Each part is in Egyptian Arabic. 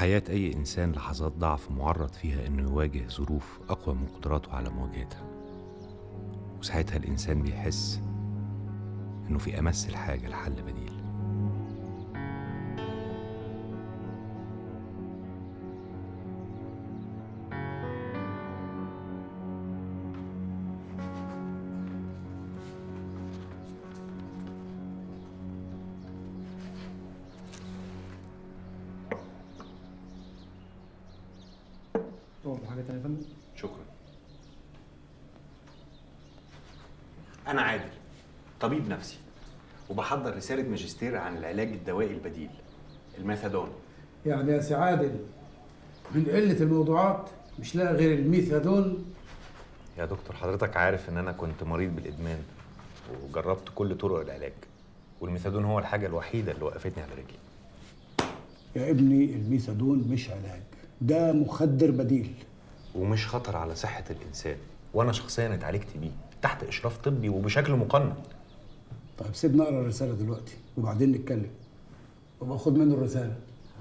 حياة أي إنسان لحظات ضعف معرض فيها إنه يواجه ظروف أقوى من قدراته على مواجهتها وساعتها الإنسان بيحس إنه في أمس الحاجة لحل بديل طب حاجه تانية يا فندم شكرا أنا عادل طبيب نفسي وبحضر رسالة ماجستير عن العلاج الدوائي البديل الميثادون يعني يا سي عادل من قله الموضوعات مش لاقي غير الميثادون يا دكتور حضرتك عارف إن أنا كنت مريض بالإدمان وجربت كل طرق العلاج والميثادون هو الحاجة الوحيدة اللي وقفتني على رجلي يا ابني الميثادون مش علاج ده مخدر بديل ومش خطر على صحة الإنسان وأنا شخصيا اتعالجت بيه تحت إشراف طبي وبشكل مقنن طيب سيبنا نقرا الرساله دلوقتي وبعدين نتكلم وابقى خد منه الرساله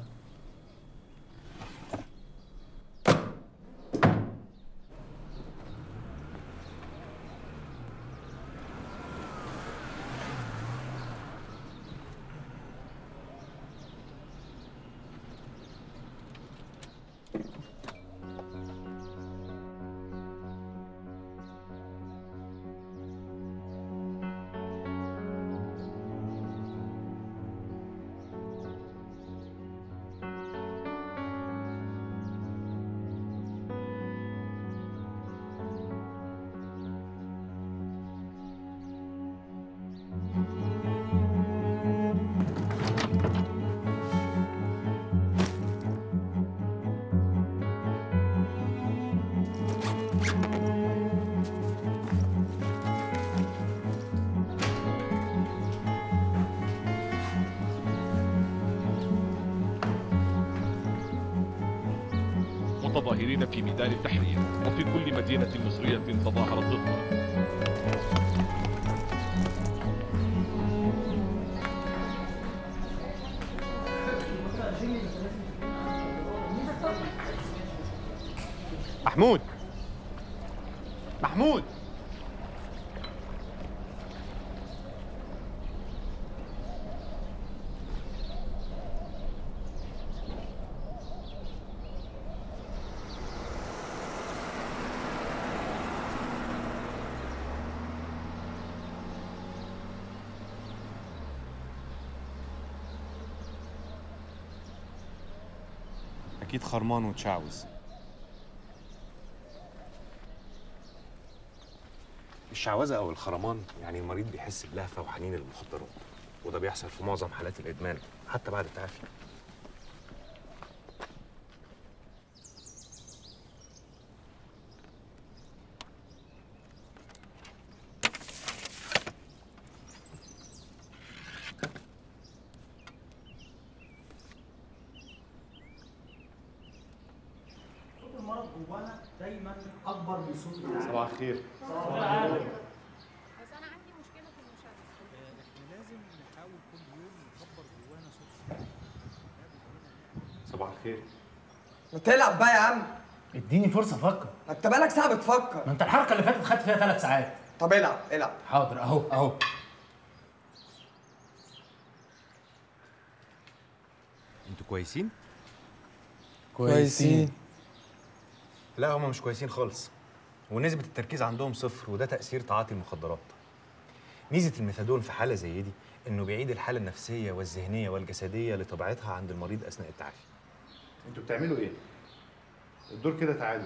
متظاهرين في ميدان التحرير وفي كل مدينة مصرية تظاهرت ضدنا محمود محمود أكيد خرمان وتشعوذ الشعوذة أو الخرمان يعني المريض بيحس بلهفة وحنين للمخدرات وده بيحصل في معظم حالات الإدمان حتى بعد التعافي صوت المرض جوانا دايما اكبر من صوت العالم صباح الخير بس انا عندي مشكله في المشاهده احنا لازم نحاول كل يوم نكبر جوانا صوت صباح الخير ما تلعب بقى يا عم اديني فرصه افكر ما انت بقالك ساعه بتفكر ما انت الحركه اللي فاتت خدت فيها ثلاث ساعات طب العب العب حاضر اهو اهو انتوا كويسين؟ كويسين لا هما مش كويسين خالص ونسبة التركيز عندهم صفر وده تأثير تعاطي المخدرات ميزة الميثادون في حالة زي دي إنه بيعيد الحالة النفسية والذهنية والجسدية لطبيعتها عند المريض أثناء التعافي انتوا بتعملوا ايه؟ الدور كده تعالوا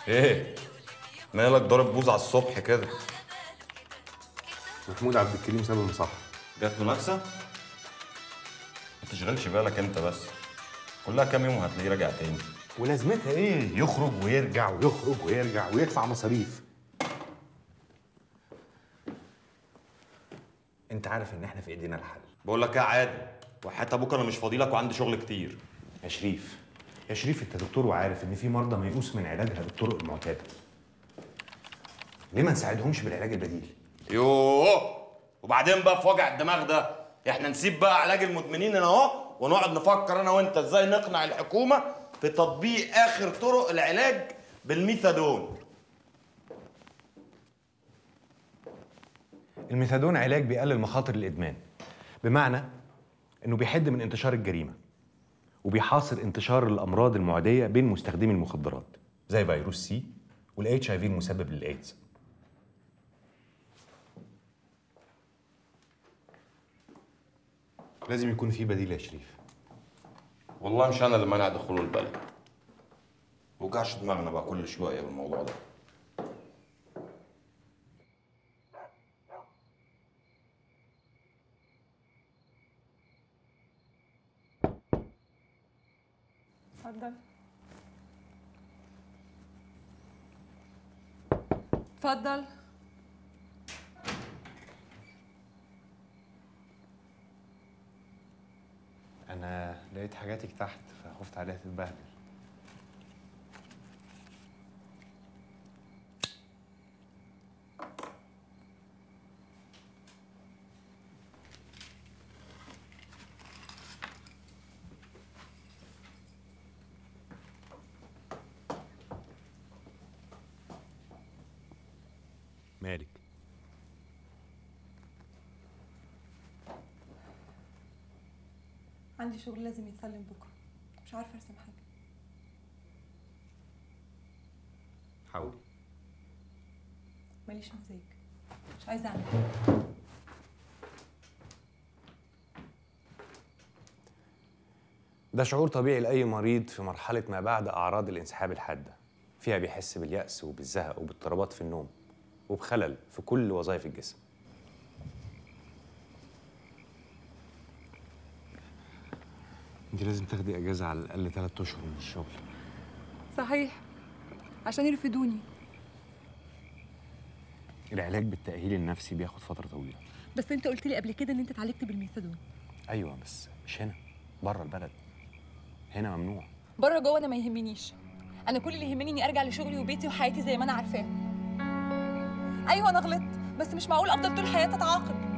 ايه مالك ضارب بوز على الصبح كده محمود عبد الكريم ساب المصحة جات منافسه ما تشغلش بالك انت بس كلها كام يوم وهتلاقيه راجع تاني ولازمتها ايه؟ يخرج ويرجع ويخرج ويرجع ويدفع مصاريف انت عارف ان احنا في ايدينا الحل بقول لك ايه يا عادل وحياة ابوك انا مش فاضي لك وعندي شغل كتير يا شريف يا شريف انت دكتور وعارف ان في مرضى ميؤوس من علاجها بالطرق المعتاده ليه ما نساعدهمش بالعلاج البديل يوه وبعدين بقى في وجع الدماغ ده احنا نسيب بقى علاج المدمنين هنا اهو ونقعد نفكر انا وانت ازاي نقنع الحكومه في تطبيق اخر طرق العلاج بالميثادون الميثادون علاج بيقلل مخاطر الادمان بمعنى انه بيحد من انتشار الجريمه وبيحاصر انتشار الامراض المعديه بين مستخدمي المخدرات زي فيروس سي والاتش اي في المسبب للايدز لازم يكون في بديل يا شريف والله مش انا اللي مانع دخوله البلد وجعش دماغنا بقى كل شويه بالموضوع ده اتفضل اتفضل انا لقيت حاجاتك تحت فخفت عليها تتبهدل مالك عندي شغل لازم يتسلم بكره مش عارفه ارسم حاجه حاولي ماليش مزاج مش عايزه اعمل حاجه ده شعور طبيعي لأي مريض في مرحلة ما بعد أعراض الانسحاب الحادة فيها بيحس باليأس وبالزهق وباضطرابات في النوم وبخلل في كل وظائف الجسم انت لازم تاخدي اجازه على الاقل ثلاث اشهر من الشغل صحيح عشان يرفدوني العلاج بالتاهيل النفسي بياخد فتره طويله بس انت قلت لي قبل كده ان انت اتعالجت بالميثادون ايوه بس مش هنا بره البلد هنا ممنوع بره جوه انا ما يهمنيش انا كل اللي يهمني اني ارجع لشغلي وبيتي وحياتي زي ما انا عارفاه ايوه انا غلطت بس مش معقول افضل طول حياتي اتعاقب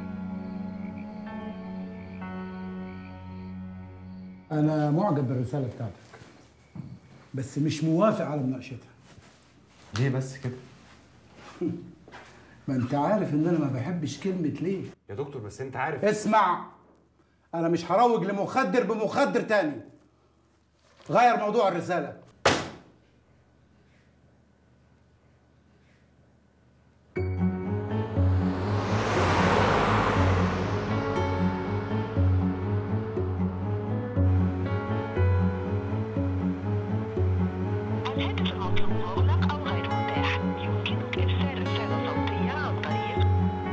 أنا معجب بالرسالة بتاعتك بس مش موافق على مناقشتها ليه بس كده ما أنت عارف إن أنا ما بحبش كلمة ليه يا دكتور بس انت عارف اسمع أنا مش هروج لمخدر بمخدر تاني غير موضوع الرسالة الهاتف المطلوب مغلق أو غير متاح يمكنك إرسال رسالة صوتية عن طريق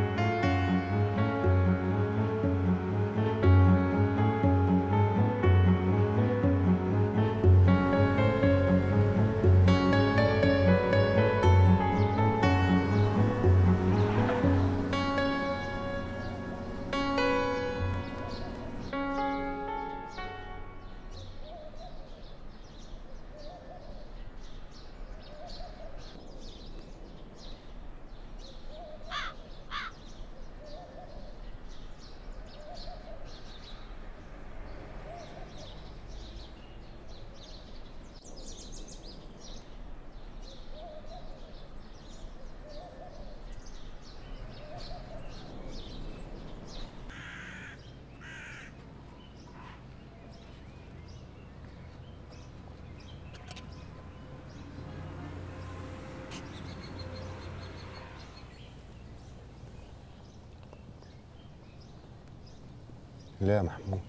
لا يا محمود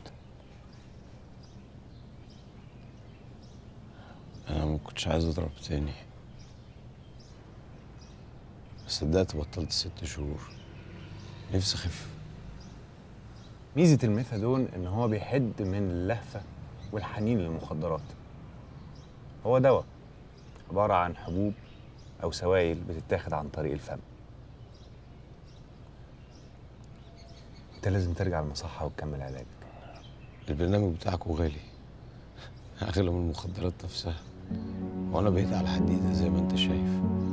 انا ما كنتش عايز اضرب تاني صدقت بطلت ست شهور نفسي اخف ميزه الميثادون ان هو بيحد من اللهفه والحنين للمخدرات هو دواء عباره عن حبوب او سوائل بتتاخد عن طريق الفم انت لازم ترجع المصحه وتكمل علاجك البرنامج بتاعكم غالي اغلى من المخدرات نفسها وانا بقيت على حديدة زي ما انت شايف